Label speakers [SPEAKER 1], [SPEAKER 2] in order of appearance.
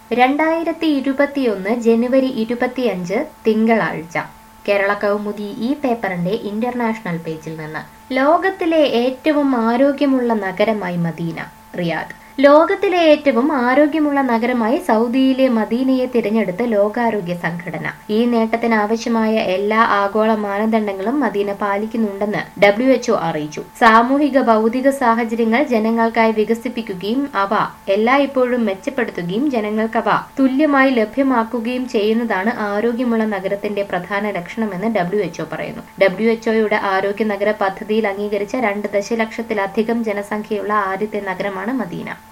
[SPEAKER 1] രണ്ടായിരത്തി ഇരുപത്തിയൊന്ന് ജനുവരി ഇരുപത്തിയഞ്ച് തിങ്കളാഴ്ച കേരള കൗമുദി ഈ പേപ്പറിന്റെ ഇന്റർനാഷണൽ പേജിൽ നിന്ന് ലോകത്തിലെ ഏറ്റവും ആരോഗ്യമുള്ള നഗരമായി മദീന റിയാദ് ലോകത്തിലെ ഏറ്റവും ആരോഗ്യമുള്ള നഗരമായി സൗദിയിലെ മദീനയെ തിരഞ്ഞെടുത്ത് ലോകാരോഗ്യ സംഘടന ഈ നേട്ടത്തിന് ആവശ്യമായ എല്ലാ ആഗോള മാനദണ്ഡങ്ങളും മദീന പാലിക്കുന്നുണ്ടെന്ന് ഡബ്ല്യു എച്ച്ഒ അറിയിച്ചു സാമൂഹിക ഭൗതിക സാഹചര്യങ്ങൾ ജനങ്ങൾക്കായി വികസിപ്പിക്കുകയും അവ എല്ലായ്പ്പോഴും മെച്ചപ്പെടുത്തുകയും ജനങ്ങൾക്കവ തുല്യമായി ലഭ്യമാക്കുകയും ചെയ്യുന്നതാണ് ആരോഗ്യമുള്ള നഗരത്തിന്റെ പ്രധാന ലക്ഷണമെന്ന് ഡബ്ല്യു എച്ച്ഒ പറയുന്നു ഡബ്ല്യു എച്ച്ഒയുടെ ആരോഗ്യ നഗര പദ്ധതിയിൽ അംഗീകരിച്ച രണ്ട് ദശലക്ഷത്തിലധികം ജനസംഖ്യയുള്ള ആദ്യത്തെ നഗരമാണ് മദീന